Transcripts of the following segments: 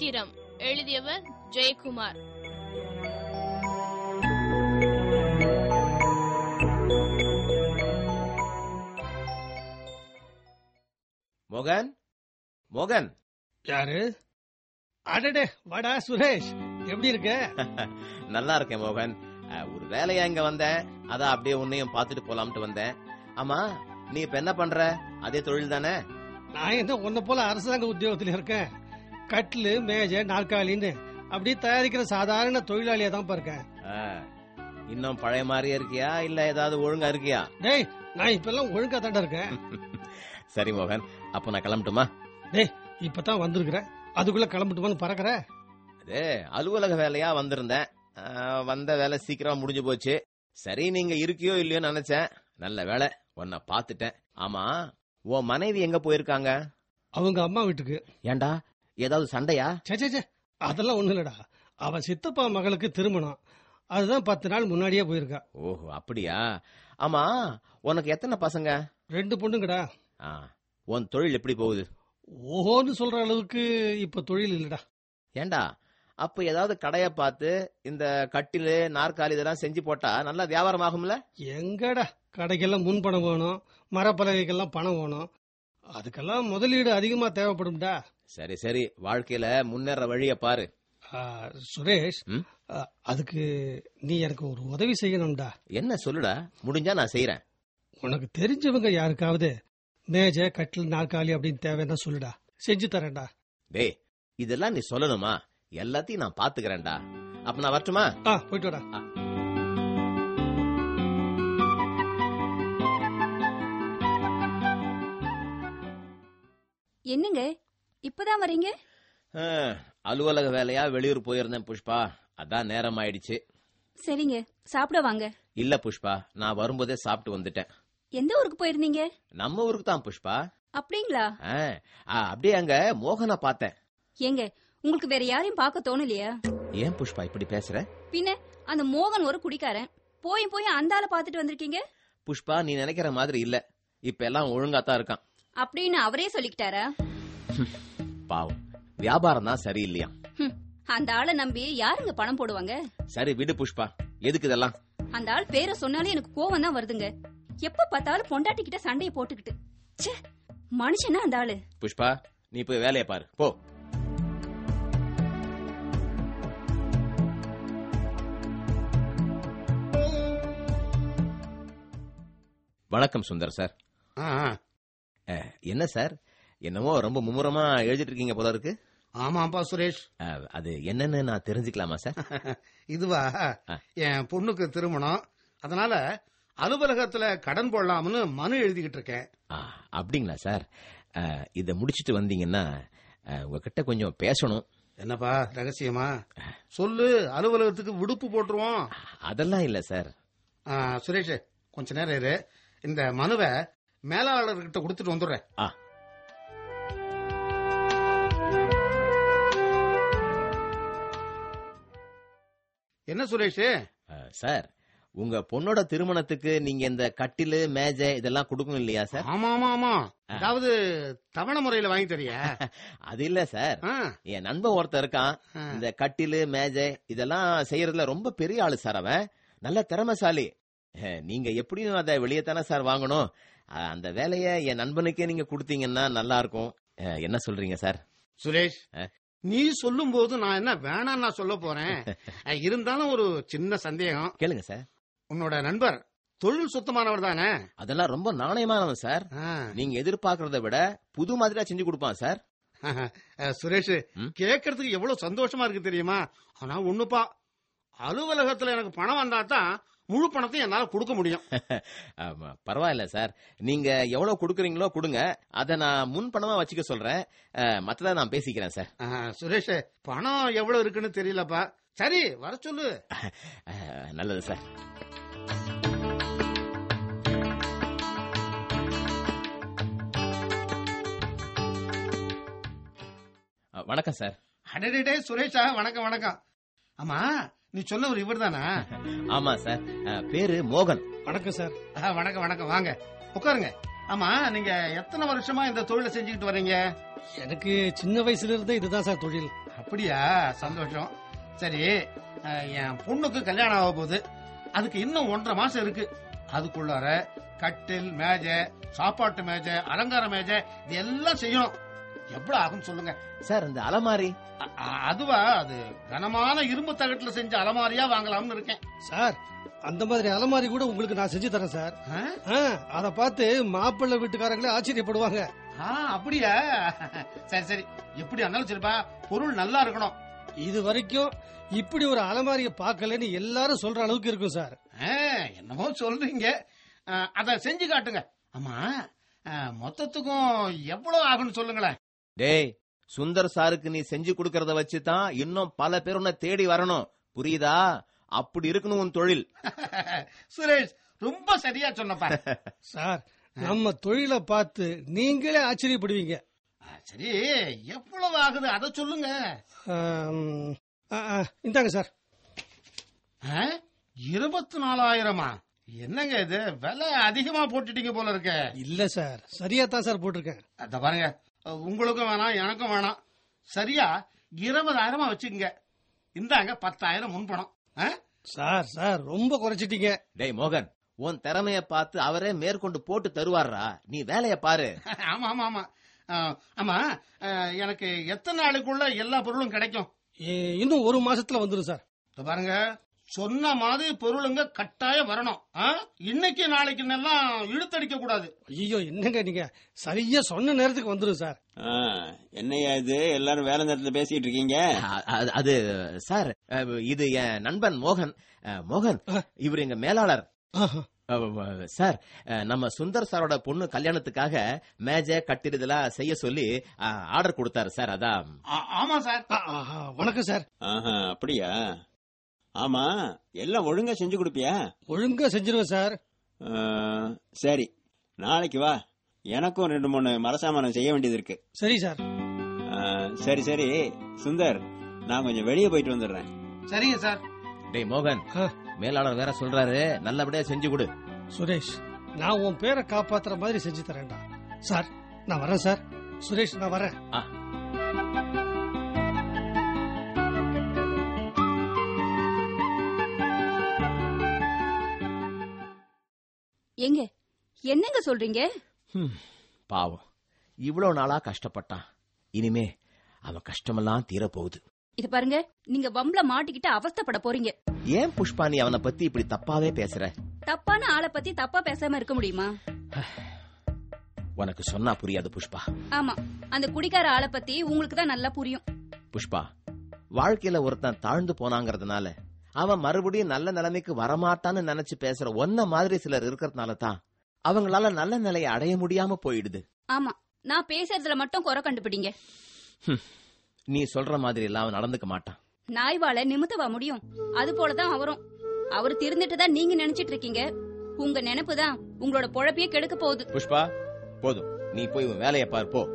சித்திரம் எழுதியவர் ஜெயக்குமார் மோகன் மோகன் யாரு அடடே வாடா சுரேஷ் எப்படி இருக்க நல்லா இருக்கேன் மோகன் அஹ், ஒரு வேலையா இங்க வந்தேன் அதான் அப்படியே உன்னையும் பார்த்துட்டு போலாம்ட்டு வந்தேன் ஆமா நீ இப்ப என்ன பண்ற அதே தொழில் தானே நான் என்ன உன்னை போல அரசாங்க உத்தியோகத்துல இருக்கேன் கட்டிலு மேஜை நாற்காலின்னு அப்படி தயாரிக்கிற சாதாரண தொழிலாளியா தான் இருக்கேன் அஹ், இன்னும் பழைய மாதிரியே இருக்கியா இல்ல ஏதாவது ஒழுங்கா இருக்கியா டேய் நான் இப்பெல்லாம் ஒழுங்கா தாண்டா இருக்கேன் சரி மோகன் அப்ப நான் கிளம்பட்டுமா டேய் இப்பதான் வந்திருக்கிறேன் அதுக்குள்ள கிளம்பிட்டுமான்னு பறக்குற அது அலுவலக வேலையா வந்திருந்தேன் அஹ், வந்த வேலை சீக்கிரமா முடிஞ்சு போச்சு சரி நீங்க இருக்கியோ இல்லையோ நினைச்சேன் நல்ல வேலை உன்னை பார்த்துட்டேன் ஆமா உன் மனைவி எங்க போயிருக்காங்க அவங்க அம்மா வீட்டுக்கு ஏன்டா ஏதாவது சண்டையா சே சே, சே அதெல்லாம் ஒண்ணு இல்லடா அவ சித்தப்பா மகளுக்கு திருமணம் அதுதான் பத்து நாள் முன்னாடியே போயிருக்கா ஓஹோ அப்படியா ஆமா உனக்கு எத்தனை பசங்க ரெண்டு பொண்ணுங்கடா ஆ, உன் தொழில் எப்படி போகுது ஓஹோன்னு சொல்ற அளவுக்கு இப்ப தொழில் இல்லடா ஏண்டா அப்ப ஏதாவது கடைய பார்த்து இந்த கட்டிலு நாற்காலி இதெல்லாம் செஞ்சு போட்டா நல்லா வியாபாரம் ஆகும்ல எங்கடா கடைக்கெல்லாம் முன் பணம் வேணும் மரப்பலகைக்கெல்லாம் பணம் வேணும் அதுக்கெல்லாம் முதலீடு அதிகமா தேவைப்படும்டா சரி சரி வாழ்க்கையில முன்னேற வழிய பாரு ஆ, சுரேஷ் ம்? ஆ, அதுக்கு நீ எனக்கு ஒரு உதவி செய்யணும்டா என்ன சொல்லுடா முடிஞ்சா நான் செய்யறேன் உனக்கு தெரிஞ்சவங்க யாருக்காவது மேஜை கட்டில் நாற்காலி அப்படின்னு தேவைன்னா சொல்லுடா செஞ்சு தரேன்டா டேய் இதெல்லாம் நீ சொல்லணுமா எல்லாத்தையும் நான் பாத்துக்கிறேன்டா அப்ப நான் வரட்டுமா ஆ போயிட்டு வாடா என்னங்க இப்பதான் வரீங்க ஆ, அலுவலக வேலையா வெளியூர் போயிருந்தேன் புஷ்பா அதான் நேரம் ஆயிடுச்சு சரிங்க சாப்பிட வாங்க இல்ல புஷ்பா நான் வரும்போதே சாப்பிட்டு வந்துட்டேன் எந்த ஊருக்கு போயிருந்தீங்க நம்ம ஊருக்கு தான் புஷ்பா அப்படிங்களா ஆ, ஆ, அப்படியே அங்க மோகனை பார்த்தேன் ஏங்க உங்களுக்கு வேற யாரையும் பார்க்க தோணலையா ஏன் புஷ்பா இப்படி பேசுற பின்ன அந்த மோகன் ஒரு குடிக்காரன் போய் போய் அந்த ஆளை பார்த்துட்டு வந்திருக்கீங்க புஷ்பா நீ நினைக்கிற மாதிரி இல்ல இப்ப எல்லாம் ஒழுங்கா தான் இருக்கான் அப்படின்னு அவரே சொல்லிக்கிட்டாரா பாவம் வியாபாரம் தான் சரியில்லையா ஹம், அந்த ஆளை நம்பி யாருங்க பணம் போடுவாங்க சரி விடு புஷ்பா எதுக்கு இதெல்லாம் அந்த ஆள் பேரை சொன்னாலே எனக்கு கோவம் தான் வருதுங்க எப்ப பார்த்தாலும் பொண்டாட்டி கிட்ட சண்டையை போட்டுக்கிட்டு ச்சே மனுஷனா அந்த ஆளு புஷ்பா நீ போய் வேலையை பாரு போ வணக்கம் சுந்தர் சார் ஆ, ஆ. அஹ், என்ன சார் என்னமோ ரொம்ப மும்முரமா எழுதிட்டு இருக்கீங்க போல இருக்கு ஆமாப்பா சுரேஷ் அஹ், அது என்னன்னு நான் தெரிஞ்சுக்கலாமா சார் இதுவா ஆ. என் பொண்ணுக்கு திருமணம் அதனால அலுவலகத்துல கடன் போடலாம்னு மனு எழுதிக்கிட்டு இருக்கேன் ஆ, அப்படிங்களா சார் அஹ், இதை முடிச்சிட்டு வந்தீங்கன்னா அஹ், உங்ககிட்ட கொஞ்சம் பேசணும் என்னப்பா ரகசியமா சொல்லு அலுவலகத்துக்கு விடுப்பு போட்டுருவோம் அதெல்லாம் இல்ல சார் ஆ, சுரேஷ் கொஞ்ச நேரம் இரு இந்த மனுவை மேலாளர்கிட்ட கொடுத்துட்டு வந்துடுறேன் ஆ. என்ன சுரேஷ் அஹ், சார் உங்க பொண்ணோட திருமணத்துக்கு நீங்க இந்த கட்டிலு மேஜை இதெல்லாம் கொடுக்கணும் இல்லையா சார் ஆமா ஆமா ஆமா அதாவது தவணை முறையில வாங்கி தரியா அது இல்ல சார் ஆ, என் நண்பன் ஒருத்தன் இருக்கான் ஆ. இந்த கட்டிலு மேஜை இதெல்லாம் செய்யறதுல ரொம்ப பெரிய ஆளு சார் அவன் நல்ல திறமைசாலி அஹ், நீங்க எப்படியும் அதை வெளியே தானே சார் வாங்கணும் அஹ், அந்த வேலைய என் நண்பனுக்கே நீங்க கொடுத்தீங்கன்னா நல்லா இருக்கும் அஹ், என்ன சொல்றீங்க சார் சுரேஷ் ஆ. நீ சொல்லும் போது நான் என்ன வேணாம் நான் சொல்ல போறேன் அஹ், இருந்தாலும் ஒரு சின்ன சந்தேகம் கேளுங்க சார் உன்னோட நண்பர் தொழில் சுத்தமானவர் தானே அதெல்லாம் ரொம்ப நாணயமானவன் சார் ஆ. நீங்க எதிர்பார்க்கறத விட புது மாதிரியா செஞ்சு கொடுப்பான் சார் அஹ், சுரேஷ் ம்? கேட்கறதுக்கு எவ்வளவு சந்தோஷமா இருக்கு தெரியுமா ஆனா ஒண்ணுப்பா அலுவலகத்துல எனக்கு பணம் வந்தா தான் முழு பணத்தையும் என்னால கொடுக்க முடியும் ஆமா, பரவாயில்ல சார் நீங்க எவ்வளவு கொடுக்குறீங்களோ கொடுங்க அதை நான் முன் பணமா வச்சுக்க சொல்றேன் அஹ், மத்தத நான் பேசிக்கிறேன் சார் அஹ், சுரேஷ் பணம் எவ்வளவு இருக்குன்னு தெரியலப்பா சரி வர சொல்லு அஹ், நல்லது சார் அஹ், வணக்கம் சார் அடடே சுரேஷா வணக்கம் வணக்கம் ஆமா நீ சொன்னவர் இவர் தானா ஆமா சார் அஹ், பேரு மோகன் வணக்கம் சார் வணக்கம் வணக்கம் வாங்க உட்காருங்க ஆமா நீங்க எத்தனை வருஷமா இந்த தொழிலை செஞ்சுக்கிட்டு வர்றீங்க எனக்கு சின்ன வயசுல இருந்தே இதுதான் சார் தொழில் அப்படியா சந்தோஷம் சரி அஹ், என் பொண்ணுக்கு கல்யாணம் ஆக போகுது அதுக்கு இன்னும் ஒன்றரை மாசம் இருக்கு அதுக்குள்ளார கட்டில் மேஜை சாப்பாட்டு மேஜை அலங்கார மேஜை இது எல்லாம் செய்யணும் எவ்வளவு ஆகும் சொல்லுங்க சார் இந்த அலமாரி அ- அ- அதுவா அது கனமான இரும்பு தகட்டுல செஞ்ச அலமாரியா வாங்கலாம்னு இருக்கேன் சார் அந்த மாதிரி அலமாரி கூட உங்களுக்கு நான் செஞ்சு தரேன் சார் ஆ? ஆ, அத பார்த்து மாப்பிள்ளை வீட்டுக்காரங்களே ஆச்சரியப்படுவாங்க ஆ, அப்படியா சரி சரி எப்படி இருந்தாலும் சரிப்பா பொருள் நல்லா இருக்கணும் இது வரைக்கும் இப்படி ஒரு அலமாரியை பார்க்கலன்னு எல்லாரும் சொல்ற அளவுக்கு இருக்கும் சார் ஆ, என்னமோ சொல்றீங்க ஆ, அத செஞ்சு காட்டுங்க ஆமா ஆ, மொத்தத்துக்கும் எவ்வளவு ஆகும்னு சொல்லுங்களேன் டேய் சுந்தர் சாருக்கு நீ செஞ்சு கொடுக்கறத வச்சு தான் இன்னும் பல பேர் உன்னை தேடி வரணும் புரியுதா அப்படி இருக்கணும் உன் தொழில் சுரேஷ் ரொம்ப சரியா சொன்னப்பா சார் நம்ம தொழிலை பார்த்து நீங்களே ஆச்சரியப்படுவீங்க ஆ, சரி எவ்வளவு ஆகுது அதை சொல்லுங்க ஆம், ஆ, ஆ, இந்தாங்க சார் இருபத்தி நாலாயிரமா என்னங்க இது விலை அதிகமா போட்டுட்டீங்க போல இருக்க இல்ல சார் சரியா தான் சார் போட்டிருக்கேன் அத பாருங்க உங்களுக்கும் வேணாம் எனக்கும் வேணாம் சரியா இருபதாயிரமா வச்சுக்கங்க இந்தாங்க பத்தாயிரம் முன்பணம் ஆ? சார் சார் ரொம்ப குறைச்சிட்டீங்க டேய் மோகன் உன் திறமைய பார்த்து அவரே மேற்கொண்டு போட்டு தருவாரா நீ வேலைய பாரு ஆமா ஆமா ஆமா ஆ, ஆமா ஆ, எனக்கு எத்தனை நாளுக்குள்ள எல்லா பொருளும் கிடைக்கும் ஏ, இன்னும் ஒரு மாசத்துல வந்துடும் சார் இதோ பாருங்க சொன்ன மாதிரி பொருளுங்க கட்டாயம் வரணும் ஆ? இன்னைக்கு நாளைக்கு எல்லாம் இழுத்தடிக்க கூடாது ஐயோ என்னங்க நீங்க சரியா சொன்ன நேரத்துக்கு வந்துடும் சார் ஆ, என்னய்யா இது எல்லாரும் வேலை நேரத்துல பேசிட்டு இருக்கீங்க அ- அது- அது சார் அ, இது என் நண்பன் மோகன் அ, மோகன் இவர் எங்க மேலாளர் ஆஹா. அ, வ- சார் அ, நம்ம சுந்தர் சாரோட பொண்ணு கல்யாணத்துக்காக மேஜை கட்டில் இதெல்லாம் செய்ய சொல்லி ஆர்டர் கொடுத்தாரு சார் அதான் ஆ- ஆமா சார் ஆ, ஆ, ஆ, வணக்கம் சார் ஆஹா அப்படியா ஆமா எல்லாம் ஒழுங்கா செஞ்சு கொடுப்பியா ஒழுங்கா செஞ்சிருவேன் சார் ஆ, சரி நாளைக்கு வா எனக்கும் ரெண்டு மூணு மரசாமானம் செய்ய வேண்டியது இருக்கு சரி சார் ஆ, சரி சரி சுந்தர் நான் கொஞ்சம் வெளியே போயிட்டு வந்துடுறேன் சரிங்க சார் டேய் மோகன் ஆ. மேலாளர் வேற சொல்றாரு நல்லபடியா செஞ்சு கொடு சுரேஷ் நான் உன் பேரை காப்பாத்துற மாதிரி செஞ்சு தரேன்டா சார் நான் வரேன் சார் சுரேஷ் நான் வரேன் எங்க என்னங்க சொல்றீங்க பாவம் இவ்வளவு நாளா கஷ்டப்பட்டான் இனிமே அவன் கஷ்டமெல்லாம் தீரப்போகுது இது பாருங்க நீங்க வம்பல மாட்டிக்கிட்டு அவஸ்தைப்பட போறீங்க ஏன் புஷ்பா நீ அவனை பத்தி இப்படி தப்பாவே பேசுற தப்பான ஆளை பத்தி தப்பா பேசாம இருக்க முடியுமா உனக்கு சொன்னா புரியாது புஷ்பா ஆமா அந்த குடிக்கார ஆளை பத்தி உங்களுக்கு தான் நல்லா புரியும் புஷ்பா வாழ்க்கையில ஒருத்தன் தாழ்ந்து போனாங்கறதுனால அவன் மறுபடியும் நல்ல நிலைமைக்கு வரமாட்டான்னு நினைச்சு பேசுற ஒன்ன மாதிரி சிலர் இருக்கிறதுனால தான் அவங்களால நல்ல நிலையை அடைய முடியாம போயிடுது ஆமா நான் பேசுறதுல மட்டும் குறை கண்டுபிடிங்க நீ சொல்ற மாதிரி எல்லாம் அவன் நடந்துக்க மாட்டான் நாய்வால நிமித்தவா முடியும் அது போலதான் அவரும் அவர் திருந்துட்டு தான் நீங்க நினைச்சிட்டு இருக்கீங்க உங்க நினைப்பு தான் உங்களோட பொழப்பையே கெடுக்க போகுது புஷ்பா போதும் நீ போய் உன் வேலையை பார் போ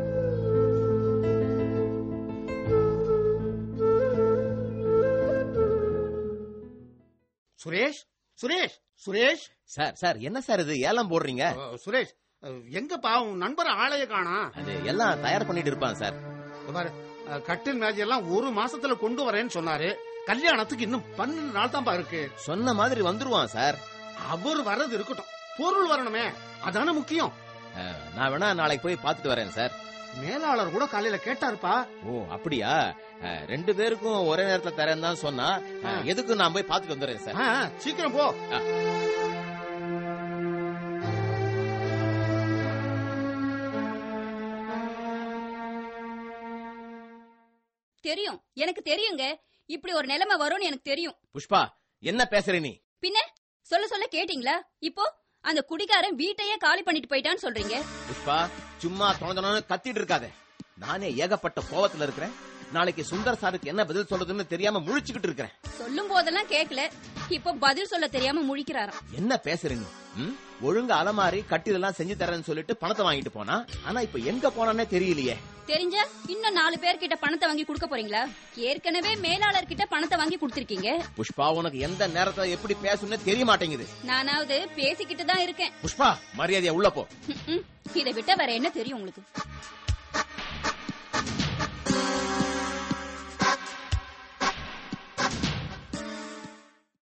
சுரேஷ் சுரேஷ் சுரேஷ் சார் சார் என்ன சார் இது ஏலம் போடுறீங்க அ, சுரேஷ் அ, எங்கப்பா உன் நண்பர் ஆளைய காணா அது எல்லாம் தயார் பண்ணிட்டு இருப்பான் சார் பாரு அ, கட்டில் மேஜை எல்லாம் ஒரு மாசத்துல கொண்டு வரேன்னு சொன்னாரு கல்யாணத்துக்கு இன்னும் பன்னெண்டு நாள் தான்ப்பா இருக்கு சொன்ன மாதிரி வந்துருவான் சார் அவர் வர்றது இருக்கட்டும் பொருள் வரணுமே அதானே முக்கியம் அஹ், நான் வேணா நாளைக்கு போய் பார்த்துட்டு வரேன் சார் மேலாளர் கூட காலையில கேட்டாருப்பா ஓ அப்படியா அஹ், ரெண்டு பேருக்கும் ஒரே நேரத்துல தரேன் தான் சொன்னா அஹ், எதுக்கு நான் போய் பார்த்துட்டு வந்துடுறேன் சார் ஆ, சீக்கிரம் போ தெரியும் எனக்கு தெரியுங்க இப்படி ஒரு நிலைமை வரும்னு எனக்கு தெரியும் புஷ்பா என்ன பேசுற நீ பின்ன சொல்ல சொல்ல கேட்டீங்களா இப்போ அந்த குடிகாரன் வீட்டையே காலி பண்ணிட்டு போயிட்டான்னு சொல்றீங்க புஷ்பா சும்மா தொணதொணன்னு கத்திட்டு இருக்காத நானே ஏகப்பட்ட கோவத்துல இருக்கிறேன் நாளைக்கு சுந்தர் சாருக்கு என்ன பதில் சொல்றதுன்னு தெரியாம முழிச்சுக்கிட்டு இருக்கிறேன் சொல்லும் போதெல்லாம் கேட்கல இப்போ பதில் சொல்ல தெரியாம முழிக்கிறாராம் என்ன பேசுற நீ ம்? ஒழுங்கா அலமாரி கட்டிலெல்லாம் செஞ்சு தரேன்னு சொல்லிட்டு பணத்தை வாங்கிட்டு போனா ஆனா இப்ப எங்க போனானே தெரியலையே தெரிஞ்சா இன்னும் நாலு பேர்கிட்ட பணத்தை வாங்கி கொடுக்க போறீங்களா ஏற்கனவே மேலாளர் கிட்ட பணத்தை வாங்கி கொடுத்திருக்கீங்க புஷ்பா உனக்கு எந்த நேரத்துல எப்படி பேசணும்னு தெரிய மாட்டேங்குது நானாவது பேசிக்கிட்டு தான் இருக்கேன் புஷ்பா மரியாதையா உள்ள போ ம்ம். இதை விட்டா வேற என்ன தெரியும் உங்களுக்கு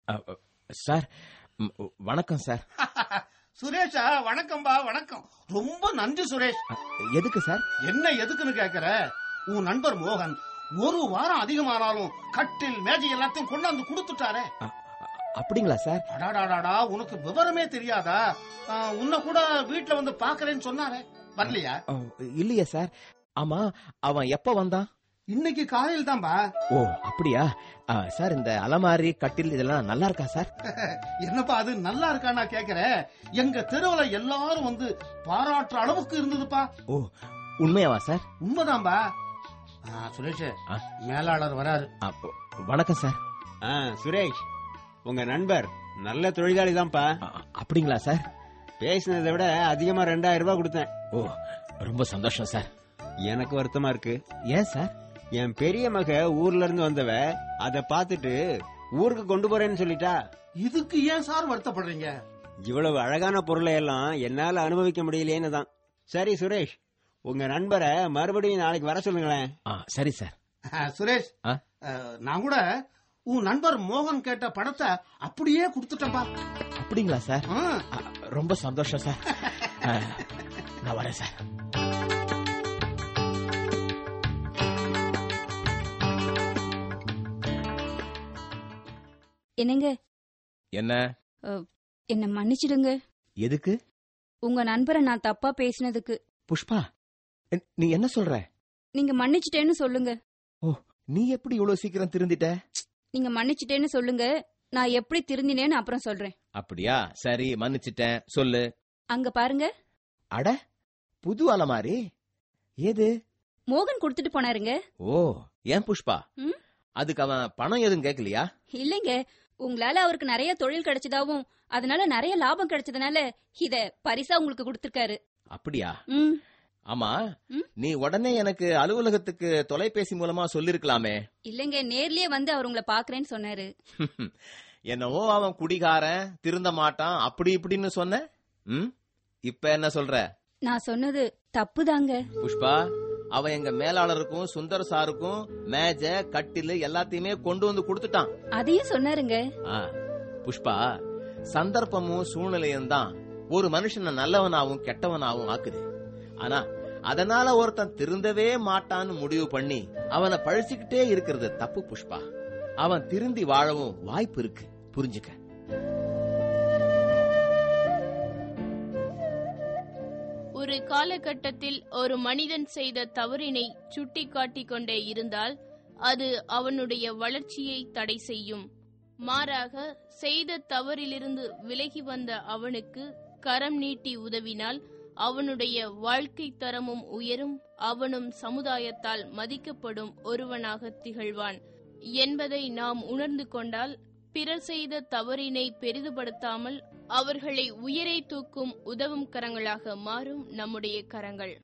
அ, அ, சார் ம், வணக்கம் சார் சுரேஷா வணக்கம்பா வணக்கம் ரொம்ப நன்றி சுரேஷ் அ, எதுக்கு சார் என்ன எதுக்குன்னு கேக்குற உன் நண்பர் மோகன் ஒரு வாரம் அதிகமானாலும் கட்டில் மேஜை எல்லாத்தையும் கொண்டாந்து கொடுத்துட்டாரே அ, அ, அப்படிங்களா சார் அடாடாடாடா உனக்கு விவரமே தெரியாதா ஆ, உன்னை கூட வீட்டுல வந்து பாக்குறேன்னு சொன்னாரே வரலையா ஓ, இல்லையே சார் ஆமா அவன் எப்ப வந்தான் இன்னைக்கு காலையில் தான்பா ஓ அப்படியா ஆ, சார் இந்த அலமாரி கட்டில் இதெல்லாம் நல்லா இருக்கா சார் என்னப்பா அது நல்லா இருக்கானா கேக்குற எங்க தெருவுல எல்லாரும் வந்து பாராட்டுற அளவுக்கு இருந்ததுப்பா ஓ உண்மையாவா சார் உண்மைதான்பா ஆ, சுரேஷ் ஆ. மேலாளர் வராரு ஆ, ஓ, வணக்கம் சார் ஆ சுரேஷ் உங்க நண்பர் நல்ல தொழிலாளி தான்ப்பா ஆ, அப்படிங்களா சார் பேசினதை விட அதிகமா ரெண்டாயிரம் ரூபாய் கொடுத்தேன் ஓ ரொம்ப சந்தோஷம் சார் எனக்கு வருத்தமா இருக்கு ஏன் சார் என் பெரிய மக ஊர்ல இருந்து வந்தவ அத பாத்துட்டு ஊருக்கு கொண்டு போறேன்னு சொல்லிட்டா இதுக்கு ஏன் சார் வருத்தப்படுறீங்க இவ்வளவு அழகான பொருளை எல்லாம் என்னால அனுபவிக்க முடியலையேன்னு தான் சரி சுரேஷ் உங்க நண்பரை மறுபடியும் நாளைக்கு வர சொல்லுங்களேன் ஆ சரி சார் ஆ, சுரேஷ் ஆ? ஆ, நான் கூட உன் நண்பர் மோகன் கேட்ட படத்தை அப்படியே கொடுத்துட்டேன்பா அப்படிங்களா சார் ஆ, ஆ, ரொம்ப சந்தோஷம் சார் ஆ, நான் வரேன் சார் என்னங்க என்ன என்ன மன்னிச்சிடுங்க எதுக்கு உங்க நண்பரை நான் தப்பா பேசினதுக்கு புஷ்பா என்- நீ என்ன சொல்ற நீங்க மன்னிச்சிட்டேன்னு சொல்லுங்க நீ எப்படி இவ்வளவு சீக்கிரம் திருந்திட்ட நீங்க மன்னிச்சிட்டேன்னு சொல்லுங்க நான் எப்படி திருந்தினேன்னு அப்புறம் சொல்றேன் அப்படியா சரி மன்னிச்சிட்டேன் சொல்லு அங்க பாருங்க அட புது அலமாரி ஏது மோகன் கொடுத்துட்டு போனாருங்க ஓ ஏன் புஷ்பா ம்? அதுக்கு அவன் பணம் எதுவும் கேட்கலையா இல்லைங்க உங்களால அவருக்கு நிறைய தொழில் கிடைச்சதாவும் அதனால நிறைய லாபம் கிடைச்சதுனால இத பரிசா உங்களுக்கு கொடுத்திருக்காரு அப்படியா ம் ஆமா ம்? நீ உடனே எனக்கு அலுவலகத்துக்கு தொலைபேசி மூலமா சொல்லிருக்கலாமே இல்லைங்க நேர்லயே வந்து அவர் உங்களை பாக்குறேன்னு சொன்னாரு என்னவோ அவன் குடிகாரன் திருந்த மாட்டான் அப்படி இப்படின்னு சொன்ன ம் இப்ப என்ன சொல்ற நான் சொன்னது தப்புதாங்க புஷ்பா அவன் எங்க மேலாளருக்கும் சுந்தர் சாருக்கும் மேஜ கட்டிலு எல்லாத்தையுமே கொண்டு வந்து கொடுத்துட்டான் அதையும் சொன்னாருங்க ஆ, புஷ்பா சந்தர்ப்பமும் சூழ்நிலையும் தான் ஒரு மனுஷனை நல்லவனாவும் கெட்டவனாவும் ஆக்குது ஆனா அதனால ஒருத்தன் திருந்தவே மாட்டான்னு முடிவு பண்ணி அவனை பழிச்சுக்கிட்டே இருக்கிறது தப்பு புஷ்பா அவன் திருந்தி வாழவும் வாய்ப்பு இருக்கு புரிஞ்சுக்க ஒரு காலகட்டத்தில் ஒரு மனிதன் செய்த தவறினை சுட்டிக்காட்டிக் கொண்டே இருந்தால் அது அவனுடைய வளர்ச்சியை தடை செய்யும் மாறாக செய்த தவறிலிருந்து விலகி வந்த அவனுக்கு கரம் நீட்டி உதவினால் அவனுடைய வாழ்க்கை தரமும் உயரும் அவனும் சமுதாயத்தால் மதிக்கப்படும் ஒருவனாக திகழ்வான் என்பதை நாம் உணர்ந்து கொண்டால் பிறர் செய்த தவறினை பெரிதுபடுத்தாமல் அவர்களை உயரை தூக்கும் உதவும் கரங்களாக மாறும் நம்முடைய கரங்கள்